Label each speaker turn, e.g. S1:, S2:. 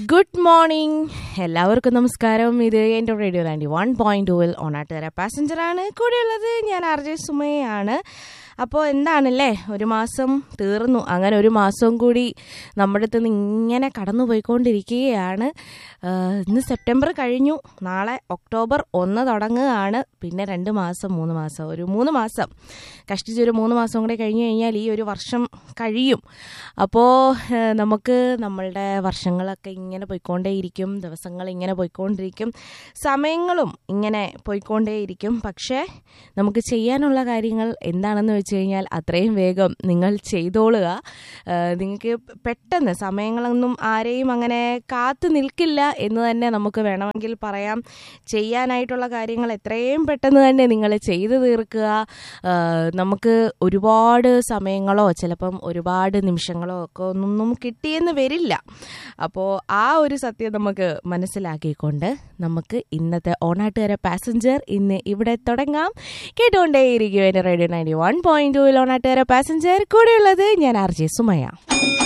S1: good morning എല്ലാവർക്കും നമസ്കാരം ഇത് എൻ്റെ റേഡിയോ നയൻറ്റി വൺ പോയിന്റ് ടൂവിൽ ഓണാട്ടുകര പാസഞ്ചറാണ് കൂടെയുള്ളത് ഞാൻ ആർ ജെ സുമയാണ് അപ്പോൾ എന്താണല്ലേ ഒരു മാസം തീർന്നു അങ്ങനെ ഒരു മാസവും കൂടി നമ്മുടെ അടുത്ത് നിന്ന് ഇങ്ങനെ കടന്നു പോയിക്കൊണ്ടിരിക്കുകയാണ് ആഹ് ഇന്ന് സെപ്റ്റംബർ കഴിഞ്ഞു നാളെ ഒക്ടോബർ ഒന്ന് തുടങ്ങുകയാണ് പിന്നെ രണ്ട് മാസം മൂന്ന് മാസം ഒരു മൂന്ന് മാസം കഷ്ടിച്ചൊരു മൂന്ന് മാസം കൂടെ കഴിഞ്ഞ് കഴിഞ്ഞാൽ ഈ ഒരു വർഷം കഴിയും അപ്പോൾ ഏഹ് നമുക്ക് നമ്മളുടെ വർഷങ്ങളൊക്കെ ഇങ്ങനെ പോയിക്കൊണ്ടേയിരിക്കും ദിവസങ്ങൾ ഇങ്ങനെ പോയിക്കൊണ്ടിരിക്കും സമയങ്ങളും ഇങ്ങനെ പോയിക്കൊണ്ടേയിരിക്കും പക്ഷേ നമുക്ക് ചെയ്യാനുള്ള കാര്യങ്ങൾ എന്താണെന്ന് വെച്ച് കഴിഞ്ഞാൽ അത്രയും വേഗം നിങ്ങൾ ചെയ്തോളുക ഏഹ് നിങ്ങൾക്ക് പെട്ടെന്ന് സമയങ്ങളൊന്നും ആരെയും അങ്ങനെ കാത്തു നിൽക്കില്ല എന്ന് തന്നെ നമുക്ക് വേണമെങ്കിൽ പറയാം ചെയ്യാനായിട്ടുള്ള കാര്യങ്ങൾ എത്രയും പെട്ടെന്ന് തന്നെ നിങ്ങൾ ചെയ്തു തീർക്കുക ഏഹ് നമുക്ക് ഒരുപാട് സമയങ്ങളോ ചിലപ്പം ഒരുപാട് നിമിഷങ്ങളോ ഒക്കെ ഒന്നും കിട്ടിയെന്ന് വരില്ല അപ്പോൾ ആ ഒരു സത്യം നമുക്ക് മനസ്സിലാക്കിക്കൊണ്ട് നമുക്ക് ഇന്നത്തെ ഓണാട്ടുകര പാസഞ്ചർ ഇന്ന് ഇവിടെ തുടങ്ങാം കേട്ടുകൊണ്ടേയിരിക്കും എൻ്റെ റേഡിയോ നയൻറ്റി വൺ പോയിന്റ് ടൂവിൽ ഓണാട്ടുകര പാസഞ്ചർ കൂടെയുള്ളത് ഞാൻ ആർ ജെ സുമയ